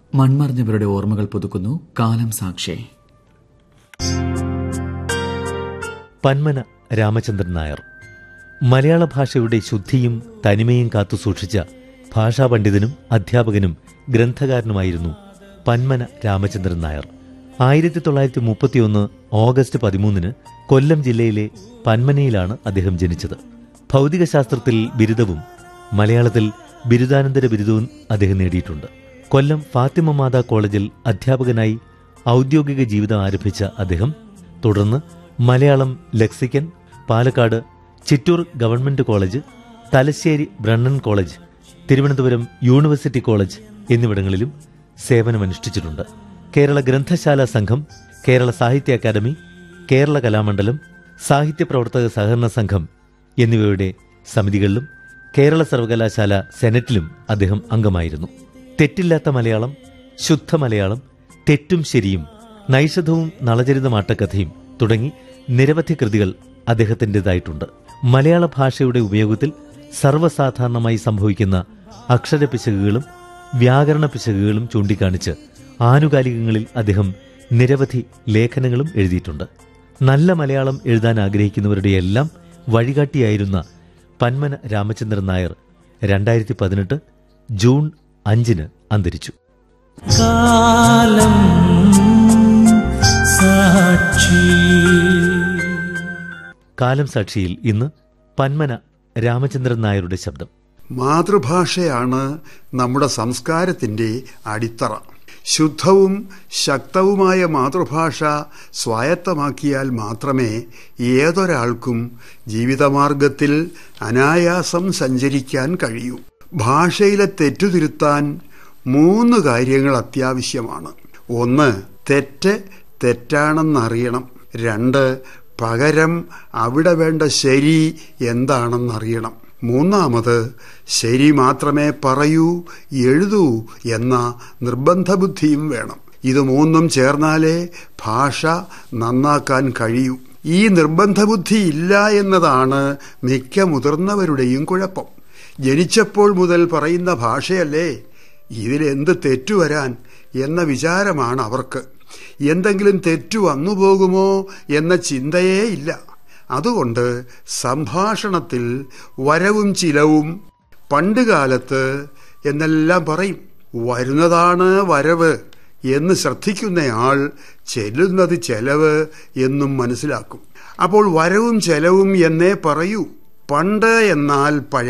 മൺമറിഞ്ഞവരുടെ ഓർമ്മകൾ പുതുക്കുന്നു കാലം സാക്ഷി പന്മന രാമചന്ദ്രൻ നായർ മലയാള ഭാഷയുടെ ശുദ്ധിയും തനിമയും കാത്തുസൂക്ഷിച്ച ഭാഷാപണ്ഡിതനും അധ്യാപകനും ഗ്രന്ഥകാരനുമായിരുന്നു പന്മന രാമചന്ദ്രൻ നായർ ആയിരത്തി തൊള്ളായിരത്തി മുപ്പത്തിയൊന്ന് ഓഗസ്റ്റ് പതിമൂന്നിന് കൊല്ലം ജില്ലയിലെ പന്മനയിലാണ് അദ്ദേഹം ജനിച്ചത് ഭൗതികശാസ്ത്രത്തിൽ ബിരുദവും മലയാളത്തിൽ ബിരുദാനന്തര ബിരുദവും അദ്ദേഹം നേടിയിട്ടുണ്ട് കൊല്ലം ഫാത്തിമ മാതാ കോളേജിൽ അധ്യാപകനായി ഔദ്യോഗിക ജീവിതം ആരംഭിച്ച അദ്ദേഹം തുടർന്ന് Malayalam lexicon Palakkad Chittur government college Thalassery Brennen college Thiruvananthapuram university college എന്നിവിടങ്ങളിലും സേവനമനുഷ്ഠിച്ചിട്ടുണ്ട് കേരള ഗ്രന്ഥശാല സംഘം കേരള സാഹിത്യ അക്കാദമി കേരള കലാമണ്ഡലം സാഹിത്യ പ്രവർത്തക സഹകരണ സംഘം എന്നിവയുടെ സമിതികളിലും കേരള സർവകലാശാല സെനറ്റിലും അദ്ദേഹം അംഗമായിരുന്നു തെറ്റില്ലാത്ത മലയാളം ശുദ്ധ മലയാളം തെറ്റും ശരിയും നൈഷധവും നളചരിതമാട്ടക്കഥയും തുടങ്ങി നിരവധി കൃതികൾ അദ്ദേഹത്തിൻ്റെതായിട്ടുണ്ട് മലയാള ഭാഷയുടെ ഉപയോഗത്തിൽ സർവ്വസാധാരണമായി സംഭവിക്കുന്ന അക്ഷരപിശകുകളും വ്യാകരണ പിശകുകളും ചൂണ്ടിക്കാണിച്ച് ആനുകാലികങ്ങളിൽ അദ്ദേഹം നിരവധി ലേഖനങ്ങളും എഴുതിയിട്ടുണ്ട് നല്ല മലയാളം എഴുതാൻ ആഗ്രഹിക്കുന്നവരുടെയെല്ലാം വഴികാട്ടിയായിരുന്ന പന്മന രാമചന്ദ്രൻ നായർ രണ്ടായിരത്തി പതിനെട്ട് ജൂൺ അഞ്ചിന് അന്തരിച്ചു കാലം സാക്ഷി കാലം സാക്ഷിയിൽ ഇന്ന് പന്മന രാമചന്ദ്രൻ നായരുടെ ശബ്ദം മാതൃഭാഷയാണ് നമ്മുടെ സംസ്കാരത്തിന്റെ അടിത്തറ ശുദ്ധവും ശക്തവുമായ മാതൃഭാഷ സ്വായത്തമാക്കിയാൽ മാത്രമേ ഏതൊരാൾക്കും ജീവിതമാർഗത്തിൽ അനായാസം സഞ്ചരിക്കാൻ കഴിയൂ ഭാഷയിലെ തെറ്റുതിരുത്താൻ മൂന്ന് കാര്യങ്ങൾ അത്യാവശ്യമാണ് ഒന്ന് തെറ്റ് തെറ്റാണെന്നറിയണം രണ്ട് പകരം അവിടെ വേണ്ട ശരി എന്താണെന്നറിയണം മൂന്നാമത് ശരി മാത്രമേ പറയൂ എഴുതൂ എന്ന നിർബന്ധബുദ്ധിയും വേണം ഇത് മൂന്നും ചേർന്നാലേ ഭാഷ നന്നാക്കാൻ കഴിയൂ ഈ നിർബന്ധബുദ്ധി ഇല്ല എന്നതാണ് മിക്ക മുതിർന്നവരുടെയും കുഴപ്പം ജനിച്ചപ്പോൾ മുതൽ പറയുന്ന ഭാഷയല്ലേ ഇതിലെന്ത് തെറ്റുവരാൻ എന്ന വിചാരമാണ് അവർക്ക് എന്തെങ്കിലും തെറ്റു വന്നു പോകുമോ എന്ന ചിന്തയേ ഇല്ല അതുകൊണ്ട് സംഭാഷണത്തിൽ വരവും ചിലവും പണ്ടുകാലത്ത് എന്നെല്ലാം പറയും വരുന്നതാണ് വരവ് എന്ന് ശ്രദ്ധിക്കുന്നയാൾ ചെല്ലുന്നത് ചെലവ് എന്നും മനസ്സിലാക്കും അപ്പോൾ വരവും ചെലവും എന്നേ പറയൂ പണ്ട് എന്നാൽ പഴയ